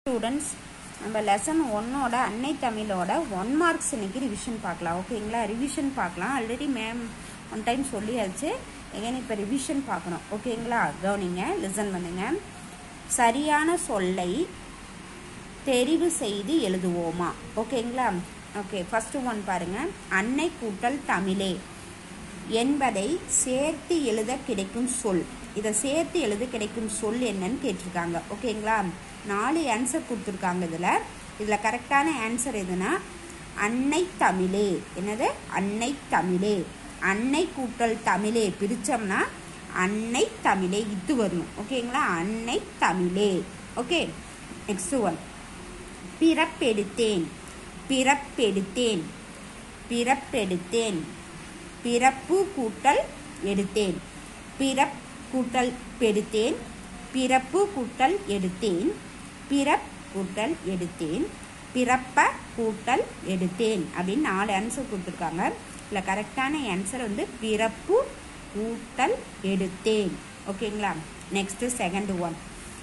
students நம்ம lesson ஒன்னோட அன்னை தமிழோட ஒன் மார்க்ஸ் இன்னைக்கு ரிவிஷன் பார்க்கலாம் ஓகேங்களா ரிவிஷன் பார்க்கலாம் ஆல்ரெடி மேம் ஒன் டைம் சொல்லியாச்சு எகன் இப்போ ரிவிஷன் பார்க்கணும் ஓகேங்களா கவனிங்க லிசன் பண்ணுங்க சரியான சொல்லை தெரிவு செய்து எழுதுவோமா ஓகேங்களா ஓகே ஃபர்ஸ்ட் ஒன் பாருங்க அன்னை கூட்டல் தமிழே என்பதை சேர்த்து எழுத கிடைக்கும் சொல் இதை சேர்த்து எழுத கிடைக்கும் சொல் என்னன்னு கேட்டிருக்காங்க ஓகேங்களா நாலு ஆன்சர் கொடுத்துருக்காங்க இதில் இதில் கரெக்டான ஆன்சர் எதுனா அன்னை தமிழே என்னது அன்னை தமிழே அன்னை கூட்டல் தமிழே பிரித்தோம்னா அன்னை தமிழே இது வரணும் ஓகேங்களா அன்னை தமிழே ஓகே நெக்ஸ்ட் ஒன் பிறப்பெடுத்தேன் பிறப்பெடுத்தேன் பிறப்பெடுத்தேன் பிறப்பு கூட்டல் எடுத்தேன் பிறப் கூட்டல் பெடுத்தேன் பிறப்பு கூட்டல் எடுத்தேன் பிறப் கூட்டல் எடுத்தேன் பிறப்ப கூட்டல் எடுத்தேன் அப்படின்னு நாலு ஆன்சர் கொடுத்துருக்காங்க இதில் கரெக்டான ஆன்சர் வந்து பிறப்பு கூட்டல் எடுத்தேன் ஓகேங்களா நெக்ஸ்ட்டு செகண்ட் ஒன்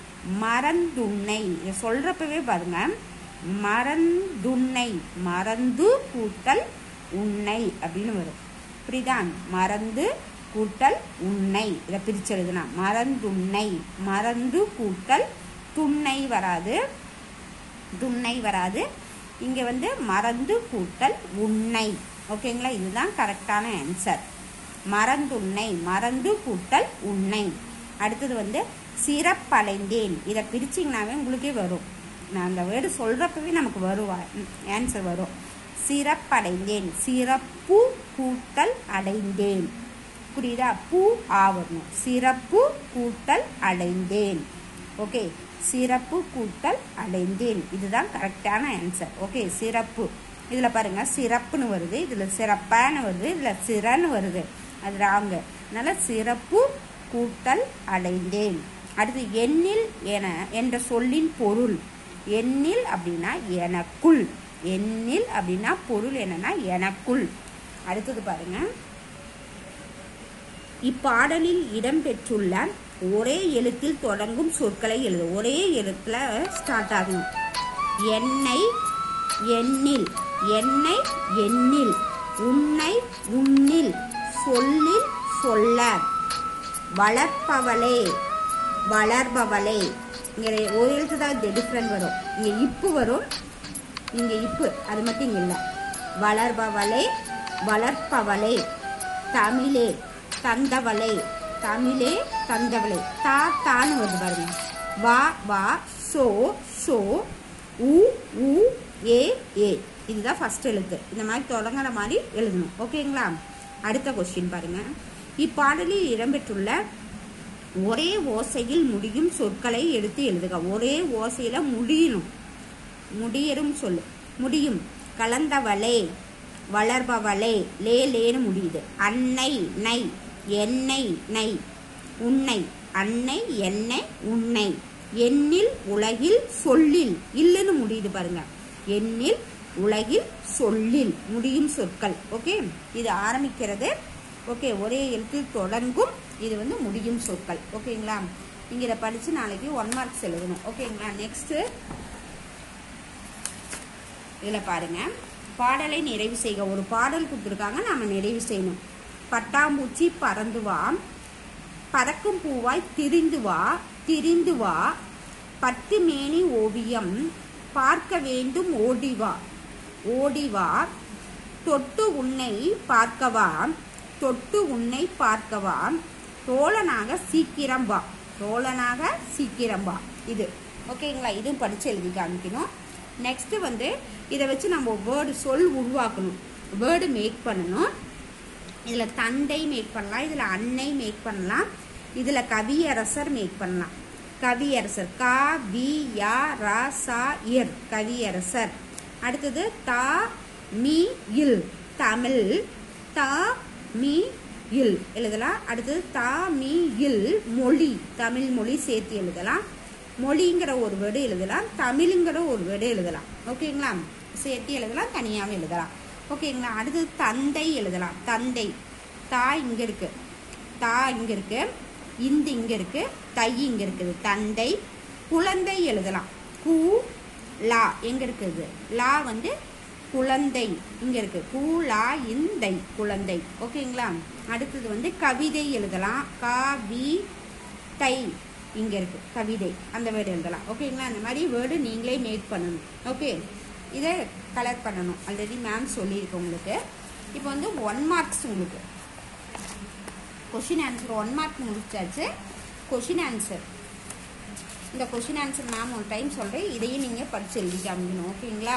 மறந்துண்ணை இதை சொல்கிறப்பவே பாருங்க மறந்துண்ணை மறந்து கூட்டல் உன்னை அப்படின்னு வரும் புரியுதா மறந்து கூட்டல் உன்னை இதை பிரிச்சு எழுதுனா மறந்துண்ணை மறந்து கூட்டல் துண்ணை வராது துண்ணை வராது இங்கே வந்து மறந்து கூட்டல் உன்னை ஓகேங்களா இதுதான் கரெக்டான ஆன்சர் மறந்துண்ணை மறந்து கூட்டல் உன்னை அடுத்தது வந்து சிறப்படைந்தேன் இதை பிரிச்சிங்கனாவே உங்களுக்கே வரும் நான் அந்த வேர்டு சொல்கிறப்பவே நமக்கு வரும் ஆன்சர் வரும் சிறப்படைந்தேன் சிறப்பு கூட்டல் அடைந்தேன் புரியுதா பூ ஆவணும் சிறப்பு கூட்டல் அடைந்தேன் ஓகே சிறப்பு கூட்டல் அடைந்தேன் இதுதான் கரெக்டான ஆன்சர் ஓகே சிறப்பு இதில் பாருங்க சிறப்புன்னு வருது இதில் சிறப்பான வருது இதில் சிறன்னு வருது அது ராங்க அதனால சிறப்பு கூட்டல் அடைந்தேன் அடுத்து எண்ணில் என என்ற சொல்லின் பொருள் எண்ணில் அப்படின்னா எனக்குள் எண்ணில் அப்படின்னா பொருள் என்னன்னா எனக்குள் அடுத்தது பாருங்க இப்பாடலில் இடம்பெற்றுள்ள ஒரே எழுத்தில் தொடங்கும் சொற்களை எழுது ஒரே எழுத்துல ஸ்டார்ட் ஆகணும் என்னை எண்ணில் என்னை எண்ணில் உன்னை உன்னில் சொல்லில் சொல்ல வளர்ப்பவளே வளர்பவளே இங்கே ஒரு எழுத்து தான் டிஃப்ரெண்ட் வரும் இங்கே இப்பு வரும் இங்கே இப்பு அது மட்டும் இங்கே இல்லை வளர்பவளே வளர்ப்பவளே தமிழே தந்தவளே தமிழே தந்தவளே தா தான்னு வருது பாருங்க வா வா சோ சோ உ உ ஏ ஏ இதுதான் ஃபர்ஸ்ட் எழுத்து இந்த மாதிரி தொடங்குற மாதிரி எழுதணும் ஓகேங்களா அடுத்த கொஸ்டின் பாருங்க இப்பாடலில் இடம்பெற்றுள்ள ஒரே ஓசையில் முடியும் சொற்களை எடுத்து எழுதுக ஒரே ஓசையில முடியணும் முடியரும் சொல்லு முடியும் கலந்தவளே வளர்பவளே லே லேன்னு முடியுது அன்னை நை எண்ணெய் நை உன்னை அன்னை எண்ணெய் உன்னை எண்ணில் உலகில் சொல்லில் இல்லுன்னு முடியுது பாருங்க எண்ணில் உலகில் சொல்லில் முடியும் சொற்கள் ஓகே இது ஆரம்பிக்கிறது ஓகே ஒரே எழுத்தில் தொடங்கும் இது வந்து முடியும் சொற்கள் ஓகேங்களா நீங்கள் இதை படித்து நாளைக்கு ஒன் மார்க்ஸ் எழுதணும் ஓகேங்களா நெக்ஸ்ட்டு இதில் பாருங்க பாடலை நிறைவு செய்க ஒரு பாடல் கொடுத்துருக்காங்க நாம நிறைவு செய்யணும் பட்டாம்பூச்சி பறந்து வா பறக்கும் பூவாய் திரிந்து வா திரிந்து வா பத்து மேனி ஓவியம் பார்க்க வேண்டும் ஓடிவா ஓடிவா தொட்டு உன்னை பார்க்கவா தொட்டு உன்னை பார்க்கவா தோழனாக சீக்கிரம் வா தோழனாக சீக்கிரம் வா இது ஓகேங்களா இதுவும் படித்து எழுதி காமிக்கணும் நெக்ஸ்ட் வந்து இதை வச்சு நம்ம வேர்டு சொல் உருவாக்கணும் வேர்டு மேக் பண்ணணும் இதில் தந்தை மேக் பண்ணலாம் இதில் அன்னை மேக் பண்ணலாம் இதில் கவியரசர் மேக் பண்ணலாம் கவியரசர் கா வி யா ரா சா இர் கவியரசர் அடுத்தது தா மீ இல் தமிழ் தா மீ இல் எழுதலாம் அடுத்தது தா மீ இல் மொழி தமிழ் மொழி சேர்த்து எழுதலாம் மொழிங்கிற ஒரு வேர்டு எழுதலாம் தமிழுங்கிற ஒரு வேர்டு எழுதலாம் ஓகேங்களா சேர்த்து எழுதலாம் தனியாகவும் எழுதலாம் ஓகேங்களா அடுத்தது தந்தை எழுதலாம் தந்தை தா இங்கே இருக்கு தா இங்கே இருக்கு இந்து இங்கே இருக்கு தை இங்கே இருக்குது தந்தை குழந்தை எழுதலாம் கு லா எங்க இருக்குது லா வந்து குழந்தை இங்க இருக்கு கு லா இந்தை குழந்தை ஓகேங்களா அடுத்தது வந்து கவிதை எழுதலாம் கவி தை இங்க இருக்கு கவிதை அந்த வேர்டு எழுதலாம் ஓகேங்களா அந்த மாதிரி வேர்டு நீங்களே மேக் பண்ணணும் ஓகே இதை கலர் பண்ணணும் ஆல்ரெடி மேம் சொல்லியிருக்கேன் உங்களுக்கு இப்போ வந்து ஒன் மார்க்ஸ் உங்களுக்கு கொஷின் ஆன்சர் ஒன் மார்க் முடிச்சாச்சு கொஷின் ஆன்சர் இந்த கொஷின் ஆன்சர் மேம் ஒரு டைம் சொல்கிறேன் இதையும் நீங்கள் படித்து எழுதி காமிக்கணும் ஓகேங்களா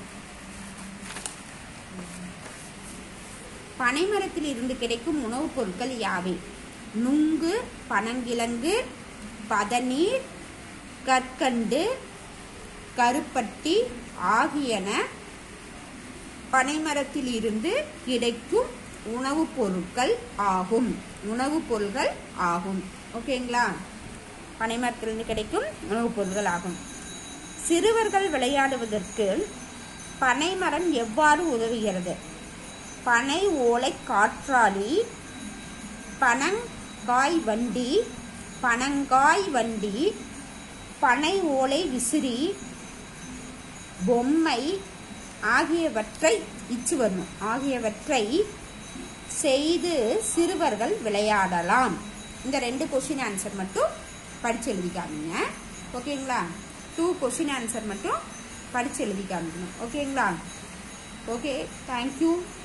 பனைமரத்தில் இருந்து கிடைக்கும் உணவுப் பொருட்கள் யாவை நுங்கு பனங்கிழங்கு பதநீர் கற்கண்டு கருப்பட்டி ஆகியன பனைமரத்தில் இருந்து கிடைக்கும் உணவுப் பொருட்கள் ஆகும் உணவுப் பொருட்கள் ஆகும் ஓகேங்களா பனைமரத்திலிருந்து கிடைக்கும் உணவுப் பொருட்கள் ஆகும் சிறுவர்கள் விளையாடுவதற்கு பனைமரம் எவ்வாறு உதவுகிறது பனை ஓலை காற்றாடி பனங்காய் வண்டி பனங்காய் வண்டி பனை ஓலை விசிறி பொம்மை ஆகியவற்றை இச்சு வரணும் ஆகியவற்றை செய்து சிறுவர்கள் விளையாடலாம் இந்த ரெண்டு கொஷின் ஆன்சர் மட்டும் படித்து எழுதி காமிங்க ஓகேங்களா டூ கொஷின் ஆன்சர் மட்டும் படித்து எழுதி காமிக்கணும் ஓகேங்களா ஓகே தேங்க்யூ